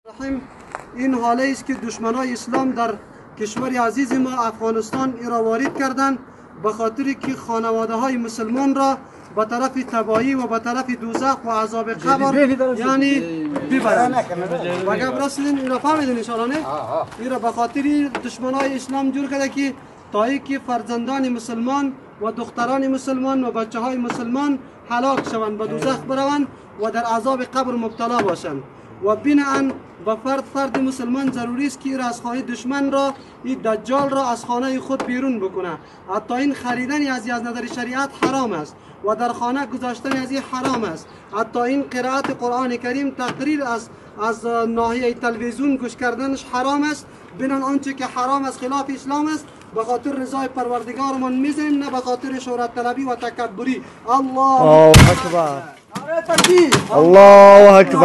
رحیم این حاله است که دشمنای اسلام در کشور عزیز ما افغانستان را وارد کردند به خاطر که خانواده های مسلمان را به طرف تبایی و به طرف دوزخ و عذاب قبر یعنی ببرند و گپ رسیدین این را فهمیدین انشاءالله نه این را به خاطر دشمنای اسلام جور کرده که تا که فرزندان مسلمان و دختران مسلمان و بچه های مسلمان هلاک شوند به دوزخ بروند و در عذاب قبر مبتلا باشند و بینان و فرد فرد مسلمان ضروری است که از خانه دشمن را این دجال را از خانه خود بیرون بکنه حتی این خریدن از از نظر شریعت حرام است و در خانه گذاشتن از این حرام است حتی این قرائت قرآن کریم تقریر از از ناحیه تلویزیون گوش کردنش حرام است بینان آنچه که حرام است خلاف اسلام است به خاطر رضای پروردگارمان میزنیم نه به خاطر شهرت طلبی و تکبری الله الله اکبر نعره تکبیر الله اکبر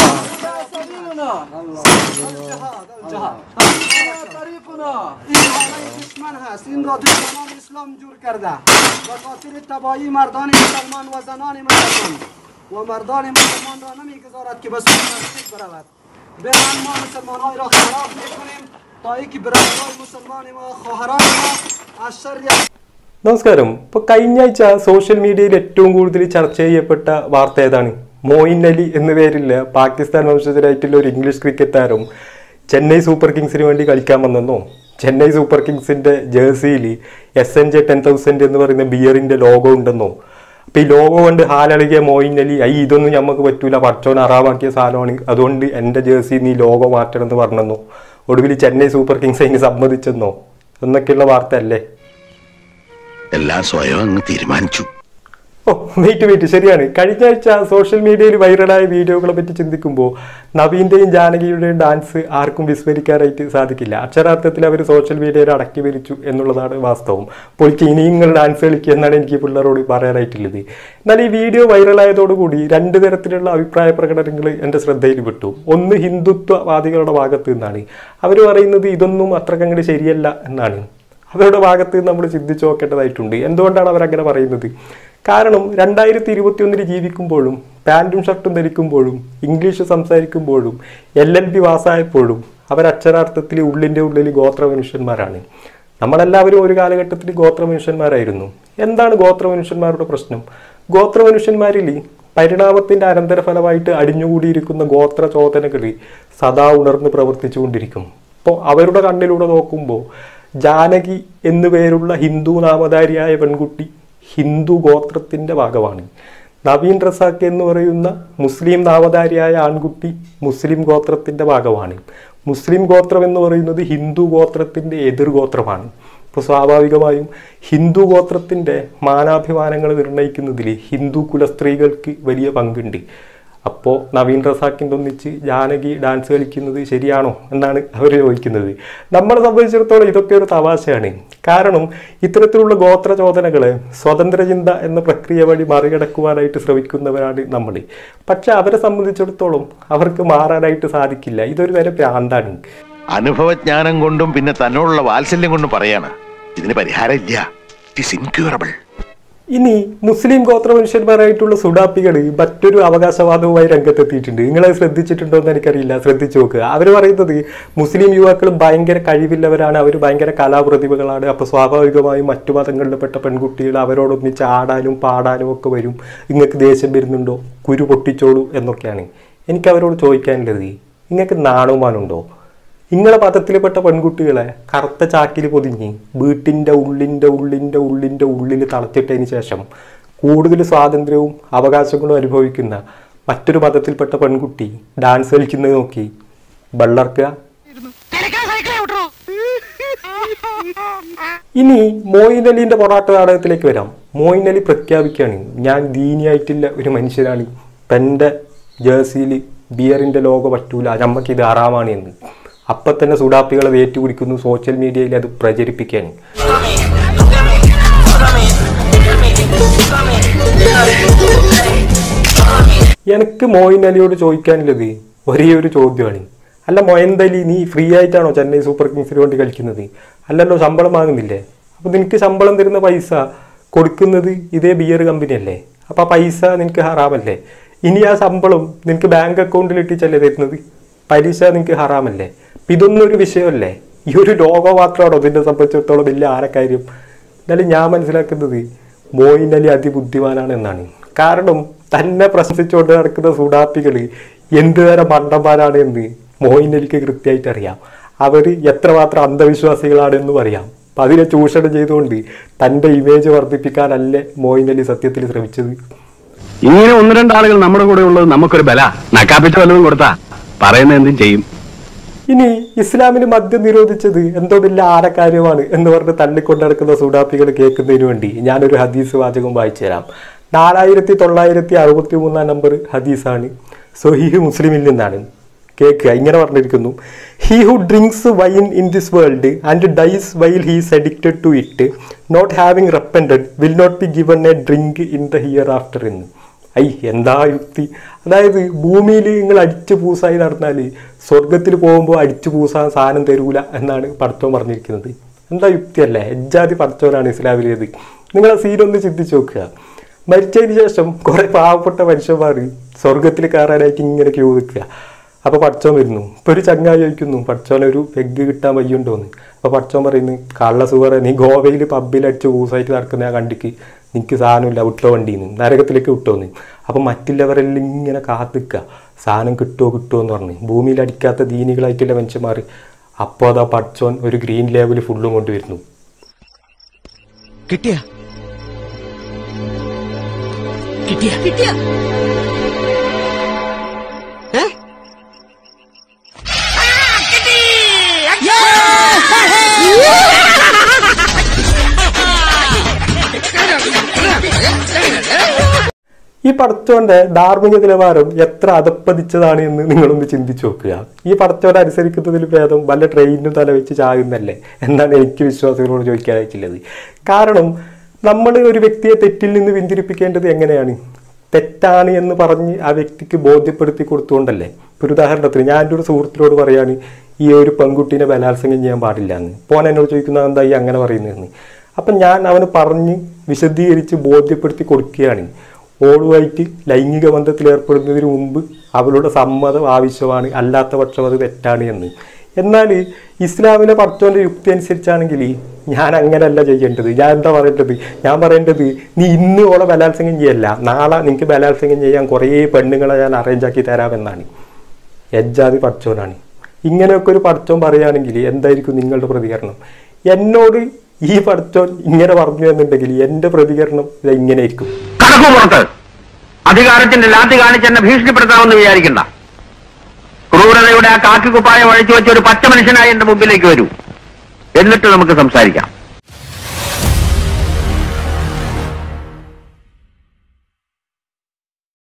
این حاله دشمن هست این را دشمنان اسلام جور کرده به خاطر تبایی مردان مسلمان و زنان مسلمان و مردان مسلمان را نمیگذارد که به سوی مسجد برود بران ما مسلمان های را خراب میکنیم تا اینکه برادران مسلمان ما خواهران ما از شر നമസ്കാരം ഇപ്പോൾ കഴിഞ്ഞ ആഴ്ച സോഷ്യൽ മീഡിയയിൽ ഏറ്റവും കൂടുതൽ ചർച്ച ചെയ്യപ്പെട്ട വാർത്ത ഏതാണ് മോയിൻ അലി എന്ന പേരില്ല പാകിസ്ഥാൻ വംശജരായിട്ടുള്ള ഒരു ഇംഗ്ലീഷ് ക്രിക്കറ്റ് താരം ചെന്നൈ സൂപ്പർ കിങ്സിന് വേണ്ടി കളിക്കാൻ വന്നെന്നോ ചെന്നൈ സൂപ്പർ കിങ്സിന്റെ ജേഴ്സിയിൽ S N J ten thousand എന്ന് പറയുന്ന ബിയറിന്റെ ലോഗോ ഉണ്ടെന്നോ അപ്പൊ ഈ ലോഗോ കൊണ്ട് ഹാലളികിയ മോയിൻ അലി ഐ ഇതൊന്നും നമുക്ക് പറ്റൂല പടച്ചോൻ അറാമാക്കിയ സാധനമാണ് അതുകൊണ്ട് എന്റെ ജേഴ്സി നീ ലോഗോ മാറ്റണം എന്ന് പറഞ്ഞെന്നോ ഒടുവിൽ ചെന്നൈ സൂപ്പർ കിങ്സ് അതിന് സമ്മതിച്ചെന്നോ എന്നൊക്കെയുള്ള വാർത്ത അല്ലേ എല്ലാം സ്വയം അങ്ങ് തീരുമാനിച്ചു ഓ വെയിറ്റ് വെയിറ്റ് ശരിയാണ് കഴിഞ്ഞ ആഴ്ച സോഷ്യൽ മീഡിയയിൽ വൈറലായ വീഡിയോകളെ പറ്റി ചിന്തിക്കുമ്പോൾ നവീന്റെയും ജാനകിയുടെയും ഡാൻസ് ആർക്കും വിസ്മരിക്കാനായിട്ട് സാധിക്കില്ല അക്ഷരാർത്ഥത്തിൽ അവർ സോഷ്യൽ മീഡിയയിൽ അടക്കി ഭരിച്ചു എന്നുള്ളതാണ് വാസ്തവം പൊളിക്ക് ഇനിയും നിങ്ങൾ ഡാൻസ് കളിക്കുക എന്നാണ് എനിക്ക് പിള്ളേരോട് പറയാനായിട്ടുള്ളത് എന്നാൽ ഈ വീഡിയോ വൈറലായതോടുകൂടി രണ്ട് തരത്തിലുള്ള അഭിപ്രായ പ്രകടനങ്ങൾ എൻ്റെ ശ്രദ്ധയിൽ വിട്ടു ഒന്ന് ഹിന്ദുത്വവാദികളുടെ ഭാഗത്ത് നിന്നാണ് അവർ പറയുന്നത് ഇതൊന്നും അത്രക്കങ്ങട് ശരിയല്ല എന്നാണ് അവരുടെ ഭാഗത്ത് നമ്മൾ ചിന്തിച്ചു നോക്കേണ്ടതായിട്ടുണ്ട് എന്തുകൊണ്ടാണ് അവരങ്ങനെ പറയുന്നത് കാരണം രണ്ടായിരത്തി ഇരുപത്തി ഒന്നിൽ ജീവിക്കുമ്പോഴും പാൻറ്റും ഷർട്ടും ധരിക്കുമ്പോഴും ഇംഗ്ലീഷ് സംസാരിക്കുമ്പോഴും എൽ എൽ ബി പാസ്സായപ്പോഴും അവർ അക്ഷരാർത്ഥത്തിൽ ഉള്ളിൻ്റെ ഉള്ളിൽ ഗോത്ര മനുഷ്യന്മാരാണ് നമ്മളെല്ലാവരും ഒരു കാലഘട്ടത്തിൽ ഗോത്ര മനുഷ്യന്മാരായിരുന്നു എന്താണ് ഗോത്ര മനുഷ്യന്മാരുടെ പ്രശ്നം ഗോത്ര മനുഷ്യന്മാരിൽ പരിണാമത്തിന്റെ അനന്തരഫലമായിട്ട് അടിഞ്ഞുകൂടിയിരിക്കുന്ന ഗോത്ര ചോദനകൾ സദാ ഉണർന്ന് പ്രവർത്തിച്ചുകൊണ്ടിരിക്കും അപ്പോൾ അവരുടെ കണ്ണിലൂടെ നോക്കുമ്പോൾ ജാനകി എന്നു പേരുള്ള ഹിന്ദു നാമധാരിയായ പെൺകുട്ടി ഹിന്ദു ഗോത്രത്തിന്റെ ഭാഗമാണ് നവീൻ റസാഖ് എന്ന് പറയുന്ന മുസ്ലിം നാമധാരിയായ ആൺകുട്ടി മുസ്ലിം ഗോത്രത്തിന്റെ ഭാഗമാണ് മുസ്ലിം ഗോത്രം എന്ന് പറയുന്നത് ഹിന്ദു ഗോത്രത്തിന്റെ എതിർ ഗോത്രമാണ് അപ്പോൾ സ്വാഭാവികമായും ഹിന്ദു ഗോത്രത്തിന്റെ മാനാഭിമാനങ്ങൾ നിർണ്ണയിക്കുന്നതിൽ ഹിന്ദു കുലസ്ത്രീകൾക്ക് വലിയ പങ്കുണ്ട് അപ്പോൾ നവീൻ റസാക്കിൻ്റെ ഒന്നിച്ച് ജാനകി ഡാൻസ് കളിക്കുന്നത് ശരിയാണോ എന്നാണ് അവർ ചോദിക്കുന്നത് നമ്മളെ സംബന്ധിച്ചിടത്തോളം ഇതൊക്കെ ഒരു തമാശയാണ് കാരണം ഇത്തരത്തിലുള്ള ഗോത്ര ചോദനകളെ സ്വതന്ത്ര ചിന്ത എന്ന പ്രക്രിയ വഴി മറികടക്കുവാനായിട്ട് ശ്രമിക്കുന്നവരാണ് നമ്മൾ പക്ഷെ അവരെ സംബന്ധിച്ചിടത്തോളം അവർക്ക് മാറാനായിട്ട് സാധിക്കില്ല ഇതൊരു തരം ഭ്രാന്താണ് അനുഭവജ്ഞാനം കൊണ്ടും പിന്നെ തന്നോടുള്ള വാത്സല്യം കൊണ്ടും പറയാണ് ഇതിന് പരിഹാരം ഇല്ല ഇറ്റ് ഇസ് ഇൻക്യൂറബിൾ ഇനി മുസ്ലിം ഗോത്ര മനുഷ്യന്മാരായിട്ടുള്ള സുഡാപ്പികൾ മറ്റൊരു അവകാശവാദവുമായി രംഗത്തെത്തിയിട്ടുണ്ട് നിങ്ങളത് ശ്രദ്ധിച്ചിട്ടുണ്ടോ എന്ന് എനിക്കറിയില്ല ശ്രദ്ധിച്ചു നോക്കുക അവർ പറയുന്നത് മുസ്ലിം യുവാക്കൾ ഭയങ്കര കഴിവില്ലവരാണ് അവർ ഭയങ്കര കലാപ്രതിഭകളാണ് അപ്പോൾ സ്വാഭാവികമായും മറ്റു മതങ്ങളിൽപ്പെട്ട പെൺകുട്ടികൾ അവരോടൊന്നിച്ച് ആടാനും പാടാനും ഒക്കെ വരും നിങ്ങൾക്ക് ദേഷ്യം വരുന്നുണ്ടോ കുരു പൊട്ടിച്ചോളൂ എന്നൊക്കെയാണ് എനിക്ക് അവരോട് ചോദിക്കാനുള്ളത് നിങ്ങൾക്ക് നാണവുമാനുണ്ടോ നിങ്ങളെ പദത്തിൽപ്പെട്ട പെൺകുട്ടികളെ കറുത്ത ചാക്കിൽ പൊതിഞ്ഞ് വീട്ടിൻ്റെ ഉള്ളിൻ്റെ ഉള്ളിൻ്റെ ഉള്ളിൻ്റെ ഉള്ളിൽ തളച്ചിട്ടതിന് ശേഷം കൂടുതൽ സ്വാതന്ത്ര്യവും അവകാശങ്ങളും അനുഭവിക്കുന്ന മറ്റൊരു മതത്തിൽപ്പെട്ട പെൺകുട്ടി ഡാൻസ് കളിക്കുന്നത് നോക്കി ബള്ളർക്കുക ഇനി മോയിൻ അലിന്റെ പൊറാട്ട നാടകത്തിലേക്ക് വരാം മോയിൻ അലി പ്രഖ്യാപിക്കുകയാണ് ഞാൻ ദീനിയായിട്ടില്ല ഒരു മനുഷ്യനാണ് തൻ്റെ ജേഴ്സിയിൽ ബിയറിന്റെ ലോഗോ പറ്റൂല നമ്മക്ക് ഇത് ആറാമാണ് എന്ന് അപ്പൊ തന്നെ സുഡാപ്പികളെ വേറ്റ് കുടിക്കുന്നു സോഷ്യൽ മീഡിയയിൽ അത് പ്രചരിപ്പിക്കുകയാണ് എനിക്ക് മോയിൻ അലിയോട് ചോദിക്കാനുള്ളത് ഒരേ ഒരു ചോദ്യമാണ് അല്ല മൊയന്ത് അലി നീ ഫ്രീ ആയിട്ടാണോ ചെന്നൈ സൂപ്പർ കിങ്സിന് വേണ്ടി കളിക്കുന്നത് അല്ലല്ലോ ശമ്പളം വാങ്ങുന്നില്ലേ അപ്പൊ നിനക്ക് ശമ്പളം തരുന്ന പൈസ കൊടുക്കുന്നത് ഇതേ ബിയർ കമ്പനി അല്ലേ അപ്പൊ ആ പൈസ നിനക്ക് ഹറാമല്ലേ ഇനി ആ ശമ്പളം നിനക്ക് ബാങ്ക് അക്കൗണ്ടിൽ ഇട്ടിച്ചല്ലേ തരുന്നത് പലിശ നിങ്ങൾക്ക് ഹറാമല്ലേ അപ്പൊ ഇതൊന്നും ഒരു വിഷയമല്ലേ ഈ ഒരു ലോകം മാത്രമാണോ ഇതിനെ സംബന്ധിച്ചിടത്തോളം വലിയ ആരക്കാര്യം എന്നാലും ഞാൻ മനസ്സിലാക്കുന്നത് മോയിൻ അലി അതിബുദ്ധിമാനാണ് എന്നാണ് കാരണം തന്നെ പ്രശംസിച്ചുകൊണ്ട് നടക്കുന്ന സുഡാപ്പികൾ എന്ത് തരം മണ്ടന്മാരാണ് എന്ന് മോയിൻ അലിക്ക് കൃത്യമായിട്ട് അറിയാം അവർ എത്രമാത്രം അന്ധവിശ്വാസികളാണെന്നും അറിയാം അപ്പം അതിനെ ചൂഷണം ചെയ്തുകൊണ്ട് തൻ്റെ ഇമേജ് വർദ്ധിപ്പിക്കാനല്ലേ മോയിൻ അലി സത്യത്തിൽ ശ്രമിച്ചത് ഇങ്ങനെ ഒന്ന് രണ്ടാളുകൾ നമ്മുടെ കൂടെ ഉള്ളത് നമുക്കൊരു ബല നക്കാപ്പിച്ച വല്ലതും കൊടുത്താ പറയുന്ന എന്തും ചെയ്യും ഇനി ഇസ്ലാമിന് മദ്യം നിരോധിച്ചത് എന്തോ വലിയ ആരക്കാര്യമാണ് എന്ന് പറഞ്ഞ് തള്ളിക്കൊണ്ട് നടക്കുന്ന സുഡാപ്പികൾ കേൾക്കുന്നതിന് വേണ്ടി ഞാനൊരു ഹദീസ് വാചകം വായിച്ചു തരാം നാലായിരത്തി തൊള്ളായിരത്തി അറുപത്തി മൂന്നാം നമ്പർ ഹദീസാണ് സൊഹീഹ് മുസ്ലിമിൽ നിന്നാണ് കേൾക്കുക ഇങ്ങനെ പറഞ്ഞിരിക്കുന്നു he who drinks wine in this world and dies while he's addicted to it not having repented will not be given a drink in the hereafter എന്ന് ഐ എന്താ യുക്തി അതായത് ഭൂമിയിൽ നിങ്ങൾ അടിച്ചു പൂസായി നടന്നാൽ സ്വർഗത്തിൽ പോകുമ്പോൾ അടിച്ചു പൂസാൻ സാധനം തരൂല എന്നാണ് പഠിത്തം പറഞ്ഞിരിക്കുന്നത് എന്താ യുക്തിയല്ലേ എജ്ജാതി പഠിത്തവനാണ് ഇസ്ലാമിലേത് നിങ്ങൾ ആ സീനൊന്ന് ചിന്തിച്ച് നോക്കുക മരിച്ചതിന് ശേഷം കുറെ പാവപ്പെട്ട മനുഷ്യന്മാർ സ്വർഗത്തിൽ കയറാനായിട്ട് ഇങ്ങനെ ക്യൂ നിൽക്കുക അപ്പോൾ പഠിച്ചോൻ വരുന്നു ഇപ്പൊ ഒരു ചങ്ങായി ചോദിക്കുന്നു പഠിച്ചോനെ ഒരു പെഗ് കിട്ടാൻ വയ്യുണ്ടോന്ന് അപ്പോൾ പഠിച്ചോൻ പറയുന്നു കള്ള സുഖറെ നീ ഗോവയിൽ പബ്ബിൽ അടിച്ച് പൂസായിട്ട് നടക്കുന്ന ആ കണ്ടിക്ക് നിനക്ക് സാധനമില്ല വിട്ടോ വണ്ടിന്ന് നരകത്തിലേക്ക് വിട്ടോന്ന് അപ്പം മറ്റുള്ളവരെല്ലാം ഇങ്ങനെ കാത്തിക്കുക സാധനം കിട്ടുമോ കിട്ടുമോ എന്ന് പറഞ്ഞ് ഭൂമിയിൽ അടിക്കാത്ത ദീനികളായിട്ടുള്ള മനുഷ്യന്മാർ അപ്പോൾ അതാ പഠിച്ചോൻ ഒരു ഗ്രീൻ ലേബിൾ ഫുള്ളും കൊണ്ടുവരുന്നു കിട്ടിയ കിട്ടിയ കിട്ടിയ ഏ ഈ പടച്ചോന്റെ ധാർമ്മിക നിലവാരം എത്ര അധപ്പതിച്ചതാണ് എന്ന് നിങ്ങളൊന്ന് ചിന്തിച്ചു നോക്കുക ഈ പടച്ചോനെ അനുസരിക്കുന്നതിൽ ഭേദം വല്ല ട്രെയിനിനും തല വെച്ച് ചാകുന്നല്ലേ എന്നാണ് എനിക്ക് വിശ്വാസികളോട് ചോദിക്കാനായിട്ടുള്ളത് കാരണം നമ്മൾ ഒരു വ്യക്തിയെ തെറ്റിൽ നിന്ന് പിന്തിരിപ്പിക്കേണ്ടത് എങ്ങനെയാണ് തെറ്റാണ് എന്ന് പറഞ്ഞ് ആ വ്യക്തിക്ക് ബോധ്യപ്പെടുത്തി കൊടുത്തുകൊണ്ടല്ലേ ഇപ്പൊ ഒരു ഉദാഹരണത്തിന് ഞാൻ എൻ്റെ ഒരു സുഹൃത്തിനോട് പറയാണ് ഈ ഒരു പെൺകുട്ടീനെ ബലാത്സംഗം ചെയ്യാൻ പാടില്ല എന്ന് പോൻ എന്നോട് ചോദിക്കുന്നത് എന്താ ഈ അങ്ങനെ പറയുന്നതെന്ന് അപ്പം ഞാൻ അവന് പറഞ്ഞ് വിശദീകരിച്ച് ബോധ്യപ്പെടുത്തി കൊടുക്കുകയാണ് ഓളുമായിട്ട് ലൈംഗിക ബന്ധത്തിൽ ഏർപ്പെടുന്നതിന് മുമ്പ് അവളുടെ സമ്മതം ആവശ്യമാണ് അല്ലാത്ത പക്ഷം അത് തെറ്റാണ് എന്ന് എന്നാൽ ഇസ്ലാമിലെ പടച്ചോന്റെ യുക്തി അനുസരിച്ചാണെങ്കിൽ ഞാൻ അങ്ങനെയല്ല ചെയ്യേണ്ടത് ഞാൻ എന്താ പറയേണ്ടത് ഞാൻ പറയേണ്ടത് നീ ഇന്ന് ഓളെ ബലാത്സംഗം ചെയ്യല്ല നാളെ നിനക്ക് ബലാത്സംഗം ചെയ്യാൻ കുറേ പെണ്ണുങ്ങളെ ഞാൻ അറേഞ്ച് ആക്കി തരാമെന്നാണ് എജ്ജാതി പഠിച്ചോനാണ് ഇങ്ങനെയൊക്കെ ഒരു പഠിച്ചോൻ പറയുകയാണെങ്കിൽ എന്തായിരിക്കും നിങ്ങളുടെ പ്രതികരണം എന്നോട് ഈ പഠിച്ചോൻ ഇങ്ങനെ പറഞ്ഞു എന്നുണ്ടെങ്കിൽ എൻ്റെ പ്രതികരണം ഇത് ഇങ്ങനെയായിരിക്കും കടക്കു പുറത്ത് അധികാരത്തിന്റെ ലാത്തി കാണിച്ച് എന്നെ ഭീഷണിപ്പെടുത്താമെന്ന് വിചാരിക്കണ്ട ക്രൂരതയുടെ ആ കാക്കി കുപ്പായം അഴിച്ചു വെച്ച ഒരു പച്ച മനുഷ്യനായി എന്റെ മുമ്പിലേക്ക് വരൂ എന്നിട്ട് നമുക്ക് സംസാരിക്കാം